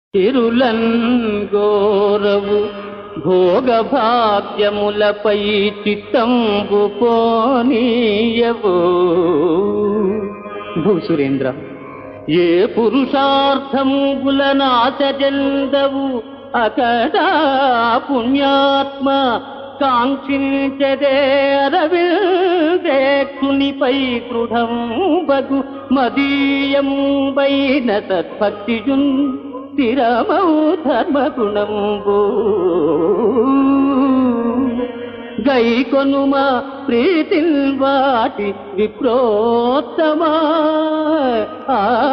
తిరులన్ గోరవు భోగభాగ్యములపై చిత్తంబు పోనీయవు భూసురేంద్ర ఏ పురుషార్థంబుల నాశజందవు అకట పుణ్యాత్మ కాంక్షించదే అరవిందేక్షునిపై దృఢం బగు మదీయంబైన సద్భక్తియున్ స్థిరమౌ ధర్మగుణంబు గై కొనుమ ప్రీతిల్ వాటి విప్రోత్తమా ఆ